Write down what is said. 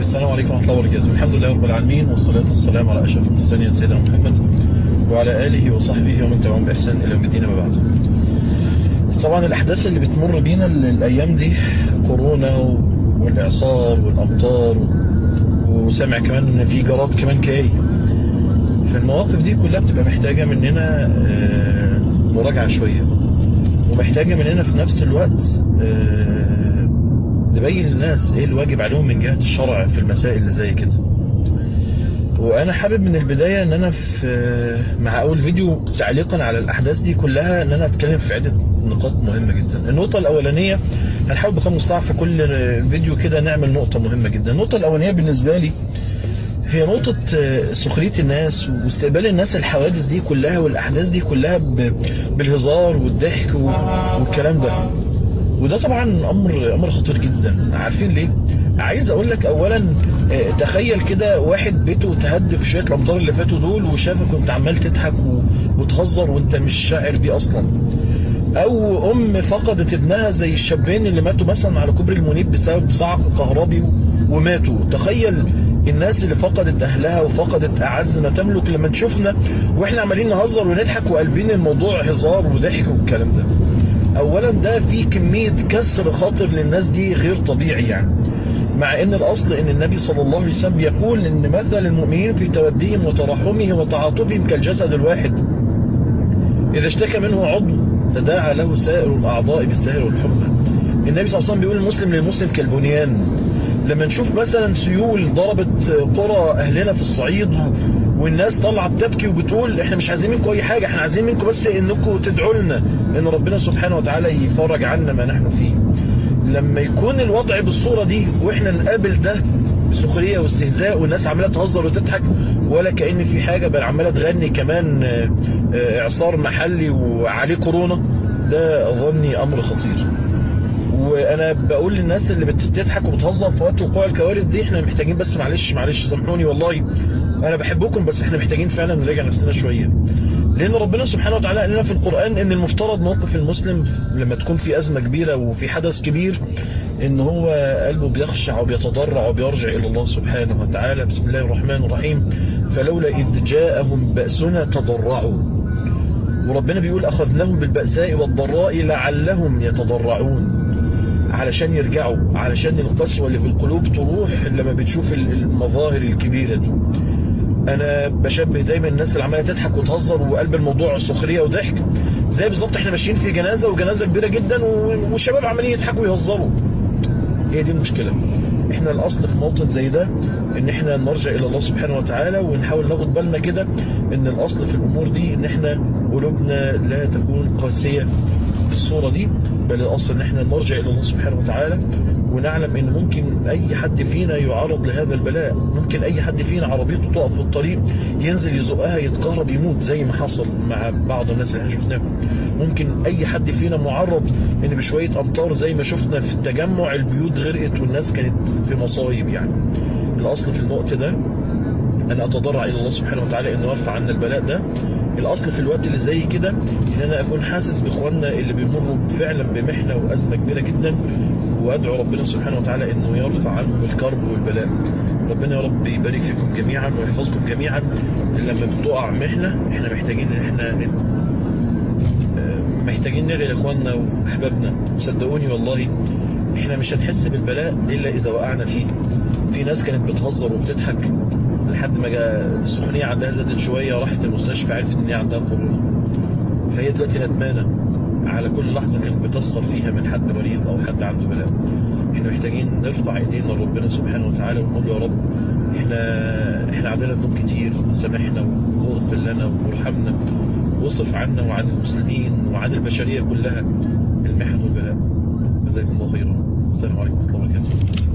السلام عليكم ورحمة الله وبركاته الحمد لله رب العالمين والصلاة والسلام على أشرف المرسلين سيدنا محمد وعلى آله وصحبه ومن تبعهم بإحسان إلى يوم الدين ما بعد طبعا الأحداث اللي بتمر بينا الأيام دي كورونا والإعصار والأمطار وسامع كمان إن في جراد كمان جاي فالمواقف دي كلها بتبقى محتاجة مننا مراجعة شوية ومحتاجة مننا في نفس الوقت نبين للناس ايه الواجب عليهم من جهة الشرع في المسائل اللي زي كده وانا حابب من البداية ان انا في مع اول فيديو تعليقا على الاحداث دي كلها ان انا اتكلم في عدة نقاط مهمة جدا النقطة الاولانية هنحاول بقدر المستطاع في كل فيديو كده نعمل نقطة مهمة جدا النقطة الاولانية بالنسبة لي هي نقطة سخرية الناس واستقبال الناس الحوادث دي كلها والاحداث دي كلها بالهزار والضحك والكلام ده وده طبعا امر امر خطير جدا عارفين ليه عايز اقول لك اولا تخيل كده واحد بيته تهدف في شويه الامطار اللي فاتوا دول وشافك وانت عمال تضحك وتهزر وانت مش شاعر بيه اصلا او ام فقدت ابنها زي الشابين اللي ماتوا مثلا على كوبري المنيب بسبب صعق كهربي وماتوا تخيل الناس اللي فقدت اهلها وفقدت اعز ما تملك لما تشوفنا واحنا عمالين نهزر ونضحك وقلبين الموضوع هزار وضحك والكلام ده اولا ده في كمية كسر خاطر للناس دي غير طبيعي يعني مع ان الاصل ان النبي صلى الله عليه وسلم يقول ان مثل المؤمنين في توديهم وترحمهم وتعاطفهم كالجسد الواحد اذا اشتكى منه عضو تداعى له سائر الاعضاء بالسهر والحمى النبي صلى الله عليه وسلم بيقول المسلم للمسلم كالبنيان لما نشوف مثلا سيول ضربت قرى اهلنا في الصعيد والناس طالعه بتبكي وبتقول احنا مش عايزين منكم اي حاجه احنا عايزين منكم بس انكم تدعوا لنا ان ربنا سبحانه وتعالى يفرج عنا ما نحن فيه لما يكون الوضع بالصوره دي واحنا نقابل ده بسخريه واستهزاء والناس عماله تهزر وتضحك ولا كأن في حاجه بل عماله تغني كمان اعصار محلي وعليه كورونا ده ظني امر خطير وانا بقول للناس اللي بتضحك وبتهزر في وقت وقوع الكوارث دي احنا محتاجين بس معلش معلش سامحوني والله انا بحبكم بس احنا محتاجين فعلا نراجع نفسنا شوية لان ربنا سبحانه وتعالى قال لنا في القرآن ان المفترض موقف المسلم لما تكون في ازمة كبيرة وفي حدث كبير ان هو قلبه بيخشع وبيتضرع وبيرجع الى الله سبحانه وتعالى بسم الله الرحمن الرحيم فلولا اذ جاءهم بأسنا تضرعوا وربنا بيقول اخذناهم بالبأساء والضراء لعلهم يتضرعون علشان يرجعوا علشان القسوة اللي في القلوب تروح لما بتشوف المظاهر الكبيرة دي انا بشبه دايما الناس اللي عماله تضحك وتهزر وقلب الموضوع سخريه وضحك زي بالظبط احنا ماشيين في جنازه وجنازه كبيره جدا والشباب عمالين يضحكوا ويهزروا هي دي المشكله احنا الاصل في موطن زي ده ان احنا نرجع الى الله سبحانه وتعالى ونحاول ناخد بالنا كده ان الاصل في الامور دي ان احنا قلوبنا لا تكون قاسيه بالصوره دي بل الاصل ان احنا نرجع الى الله سبحانه وتعالى ونعلم ان ممكن اي حد فينا يعرض لهذا البلاء ممكن اي حد فينا عربيته تقف في الطريق ينزل يزقها يتكهرب يموت زي ما حصل مع بعض الناس اللي احنا شفناهم ممكن اي حد فينا معرض ان بشوية امطار زي ما شفنا في التجمع البيوت غرقت والناس كانت في مصايب يعني الاصل في الوقت ده ان اتضرع الى الله سبحانه وتعالى انه يرفع عنا البلاء ده الاصل في الوقت اللي زي كده ان انا اكون حاسس باخواننا اللي بيمروا فعلا بمحنة وازمة كبيرة جدا وادعو ربنا سبحانه وتعالى انه يرفع عنهم الكرب والبلاء ربنا يا رب يبارك فيكم جميعا ويحفظكم جميعا لما بتقع محنة احنا محتاجين ان احنا محتاجين ندعي لاخواننا واحبابنا صدقوني والله احنا مش هنحس بالبلاء الا اذا وقعنا فيه في ناس كانت بتهزر وبتضحك لحد ما جاء السخونية عندها زادت شوية راحت المستشفى عرفت ان هي عندها كورونا فهي دلوقتي ندمانة على كل لحظة كانت بتسخر فيها من حد مريض او حد عنده بلاء احنا محتاجين نرفع ايدينا لربنا سبحانه وتعالى ونقول له يا رب احنا احنا عندنا ذنوب كتير سامحنا واغفر لنا وارحمنا واصرف عنا وعن المسلمين وعن البشرية كلها المحن والبلاء جزاكم الله خيرا السلام عليكم ورحمة الله وبركاته